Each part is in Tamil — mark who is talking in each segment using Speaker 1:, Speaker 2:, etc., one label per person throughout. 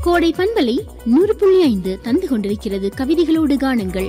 Speaker 1: கோடை பண்பலை நூறு புள்ளி ஐந்து தந்து கொண்டிருக்கிறது கவிதைகளோடு காணுங்கள்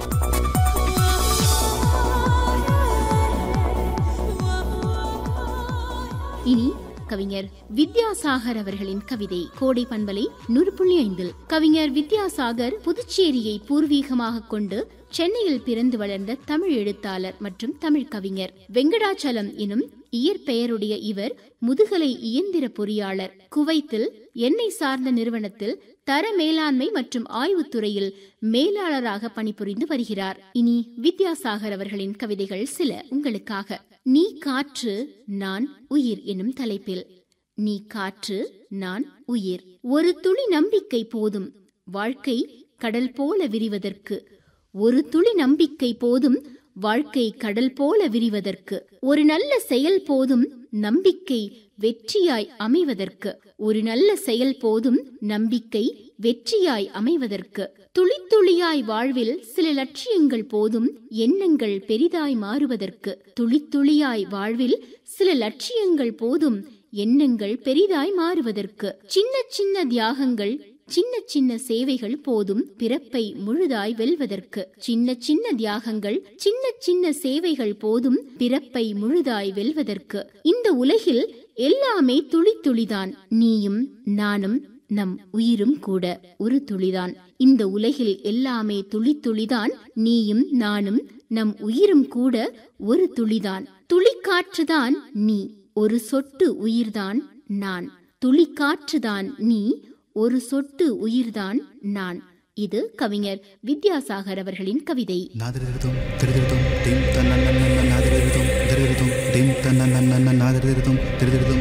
Speaker 1: இனி கவிஞர் வித்யாசாகர் அவர்களின் கவிதை கோடை பண்பலை நூறு புள்ளி ஐந்தில் கவிஞர் வித்யாசாகர் புதுச்சேரியை பூர்வீகமாக கொண்டு சென்னையில் பிறந்து வளர்ந்த தமிழ் எழுத்தாளர் மற்றும் தமிழ் கவிஞர் வெங்கடாச்சலம் எனும் இயற்பெயருடைய இவர் முதுகலை இயந்திர பொறியாளர் குவைத்தில் எண்ணெய் சார்ந்த நிறுவனத்தில் தர மேலாண்மை மற்றும் ஆய்வுத்துறையில் மேலாளராக பணிபுரிந்து வருகிறார் இனி வித்யாசாகர் அவர்களின் கவிதைகள் சில உங்களுக்காக நீ காற்று நான் உயிர் எனும் தலைப்பில் நீ காற்று நான் உயிர் ஒரு துளி நம்பிக்கை போதும் வாழ்க்கை கடல் போல விரிவதற்கு ஒரு துளி நம்பிக்கை போதும் வாழ்க்கை கடல் போல விரிவதற்கு ஒரு நல்ல செயல் போதும் நம்பிக்கை வெற்றியாய் அமைவதற்கு ஒரு நல்ல செயல் போதும் நம்பிக்கை வெற்றியாய் அமைவதற்கு துளி துளியாய் வாழ்வில் சில லட்சியங்கள் போதும் எண்ணங்கள் பெரிதாய் மாறுவதற்கு துளி துளியாய் வாழ்வில் சில லட்சியங்கள் போதும் எண்ணங்கள் பெரிதாய் மாறுவதற்கு சின்ன சின்ன தியாகங்கள் சின்ன சின்ன சேவைகள் போதும் பிறப்பை முழுதாய் வெல்வதற்கு சின்ன சின்ன தியாகங்கள் சின்ன சின்ன சேவைகள் போதும் பிறப்பை முழுதாய் வெல்வதற்கு இந்த உலகில் எல்லாமே துளி துளிதான் நீயும் நானும் நம் உயிரும் கூட ஒரு துளிதான் இந்த உலகில் எல்லாமே துளி துளிதான் நீயும் நானும் நம் உயிரும் கூட ஒரு துளிதான் துளிக்காற்றுதான் நீ ஒரு சொட்டு உயிர்தான் நான் துளிக்காற்றுதான் நீ ஒரு சொட்டு உயிர்தான் நான் இது கவிஞர் வித்யாசாகர் அவர்களின் கவிதை
Speaker 2: நாதிருதும் திருதிருதும் திம் தன்னன்னன்ன நாதிருதும் திருதிருதும் திம் தன்னன்னன்ன நாதிருதும் திருதிருதும்